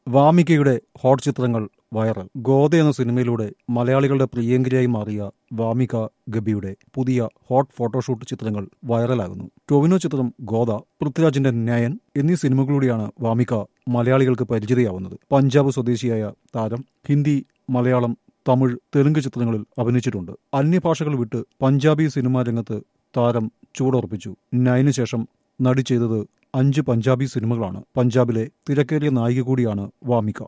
വാമികയുടെ hot ചിത്രങ്ങൾ viral ഗോദ എന്ന സിനിമയിലൂടെ മലയാളികളുടെ പ്രിയങ്കരിയായി മാറിയ വാമിക ഗബിയുടെ പുതിയ ഹോട്ട് ഫോട്ടോഷൂട്ട് ചിത്രങ്ങൾ വൈറലാകുന്നു ടൊവിനോ ചിത്രം ഗോദ പൃഥ്വിരാജിന്റെ നയൻ എന്നീ സിനിമകളിലൂടെയാണ് വാമിക മലയാളികൾക്ക് പരിചിതയാവുന്നത് പഞ്ചാബ് സ്വദേശിയായ താരം ഹിന്ദി മലയാളം തമിഴ് തെലുങ്ക് ചിത്രങ്ങളിൽ അഭിനയിച്ചിട്ടുണ്ട് അന്യഭാഷകൾ വിട്ട് പഞ്ചാബി സിനിമാ രംഗത്ത് താരം ചൂടുറപ്പിച്ചു നയനു ശേഷം നടി ചെയ്തത് അഞ്ച് പഞ്ചാബി സിനിമകളാണ് പഞ്ചാബിലെ തിരക്കേറിയ നായിക കൂടിയാണ് വാമിക